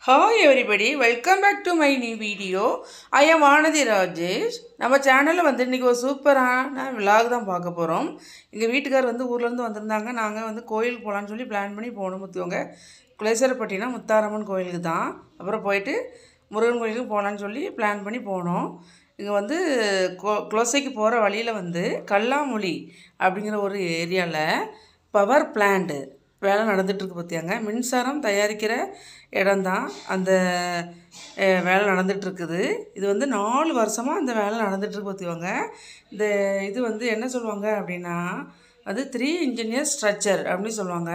hi everybody welcome back to my new video I am Vanathi Rajesh நம்ம சேனலில் வந்து இன்றைக்கி ஒரு சூப்பரான விலாக் தான் பார்க்க போகிறோம் எங்கள் வீட்டுக்கார் வந்து ஊர்லேருந்து வந்திருந்தாங்க நாங்கள் வந்து கோயிலுக்கு போகலான்னு சொல்லி பிளான் பண்ணி போகணும் முத்துவங்க குலேசரப்பட்டினா முத்தாரம்மன் கோயிலுக்கு தான் அப்புறம் போயிட்டு முருகன் கோயிலுக்கு போகலான்னு சொல்லி பிளான் பண்ணி போனோம் இங்கே வந்து கோ குலோசைக்கு போகிற வழியில் வந்து கல்லாமொழி அப்படிங்கிற ஒரு ஏரியாவில் பவர் பிளான்ட்டு வேலை நடந்துகிட்ருக்கு பார்த்தியாங்க மின்சாரம் தயாரிக்கிற இடம்தான் அந்த அஹ், வேலை நடந்துகிட்ருக்குது இது வந்து நாலு வருஷமாக அந்த வேலை நடந்துகிட்ருக்கு பார்த்தியாங்க இந்த இது வந்து என்ன சொல்லுவாங்க அப்படின்னா அது த்ரீ இன்ஜினியர் ஸ்ட்ரக்சர் அப்படின்னு சொல்லுவாங்க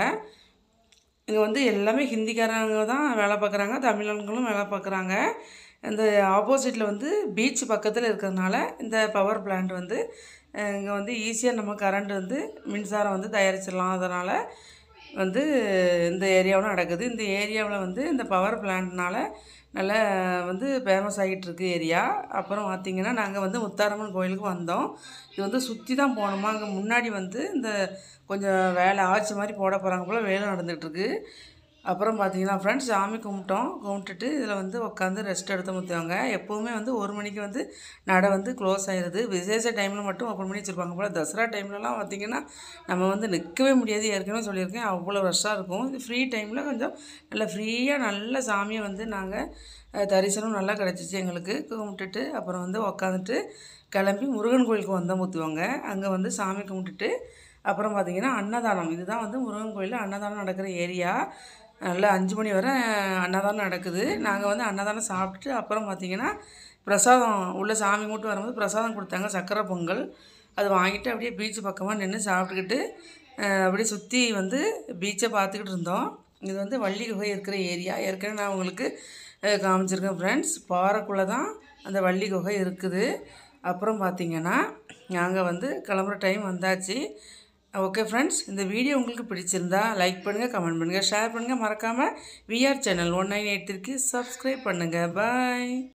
இங்கே வந்து எல்லாமே ஹிந்திக்காரங்க தான் வேலை பார்க்குறாங்க தமிழர்களும் வேலை பார்க்குறாங்க இந்த ஆப்போசிட்டில் வந்து பீச் பக்கத்தில் இருக்கிறதுனால இந்த பவர் பிளான்ட் வந்து இங்கே வந்து ஈஸியாக நம்ம கரண்ட் வந்து மின்சாரம் வந்து தயாரிச்சிடலாம் அதனால் வந்து இந்த ஏரியாவில் நடக்குது இந்த ஏரியாவில் வந்து இந்த பவர் பிளான்ட்னால நல்லா வந்து ஃபேமஸ் ஆகிட்டு இருக்கு ஏரியா அப்புறம் பார்த்திங்கன்னா நாங்கள் வந்து முத்தாரம்மன் கோயிலுக்கு வந்தோம் இது வந்து சுற்றி தான் போகணுமா அங்கே முன்னாடி வந்து இந்த கொஞ்சம் வேலை ஆச்சு மாதிரி போட போகிறாங்க போல் வேலை நடந்துகிட்ருக்கு அப்புறம் பார்த்தீங்கன்னா ஃப்ரெண்ட்ஸ் சாமி கும்பிட்டோம் கும்பிட்டுட்டு இதில் வந்து உட்காந்து ரெஸ்ட் எடுத்து முத்துவாங்க எப்போவுமே வந்து ஒரு மணிக்கு வந்து நடை வந்து க்ளோஸ் ஆயிடுது விசேஷ டைமில் மட்டும் ஓப்பன் பண்ணி வச்சுருப்பாங்க போல் தசரா டைம்லலாம் பார்த்திங்கன்னா நம்ம வந்து நிற்கவே முடியாது ஏற்கனவே சொல்லியிருக்கேன் அவ்வளோ ரஷ்ஷாக இருக்கும் இது ஃப்ரீ டைமில் கொஞ்சம் நல்லா ஃப்ரீயாக நல்ல சாமியை வந்து நாங்கள் தரிசனம் நல்லா கிடச்சிச்சு எங்களுக்கு கும்பிட்டுட்டு அப்புறம் வந்து உக்காந்துட்டு கிளம்பி முருகன் கோயிலுக்கு வந்தோம் முத்துவாங்க அங்கே வந்து சாமி கும்பிட்டுட்டு அப்புறம் பார்த்திங்கன்னா அன்னதானம் இதுதான் வந்து முருகன் கோயிலில் அன்னதானம் நடக்கிற ஏரியா நல்லா அஞ்சு மணி வரை அன்னதானம் நடக்குது நாங்கள் வந்து அன்னதானம் சாப்பிட்டுட்டு அப்புறம் பார்த்திங்கன்னா பிரசாதம் உள்ள சாமி மட்டும் வரும்போது பிரசாதம் கொடுத்தாங்க சக்கரை பொங்கல் அது வாங்கிட்டு அப்படியே பீச் பக்கமாக நின்று சாப்பிட்டுக்கிட்டு அஹ், அப்படியே சுற்றி வந்து பீச்சை பார்த்துக்கிட்டு இருந்தோம் இது வந்து வள்ளி குகை இருக்கிற ஏரியா ஏற்கனவே நான் உங்களுக்கு அஹ், காமிச்சிருக்கேன் ஃப்ரெண்ட்ஸ் பாறைக்குள்ளே தான் அந்த வள்ளி குகை இருக்குது அப்புறம் பார்த்திங்கன்னா நாங்கள் வந்து கிளம்புற டைம் வந்தாச்சு ஓகே ஃப்ரெண்ட்ஸ் இந்த வீடியோ உங்களுக்கு பிடிச்சிருந்தா லைக் பண்ணுங்கள் கமெண்ட் பண்ணுங்கள் ஷேர் பண்ணுங்கள் மறக்காமல் VR channel one nine eight த்ரீக்கு சப்ஸ்கிரைப் பண்ணுங்கள் பாய்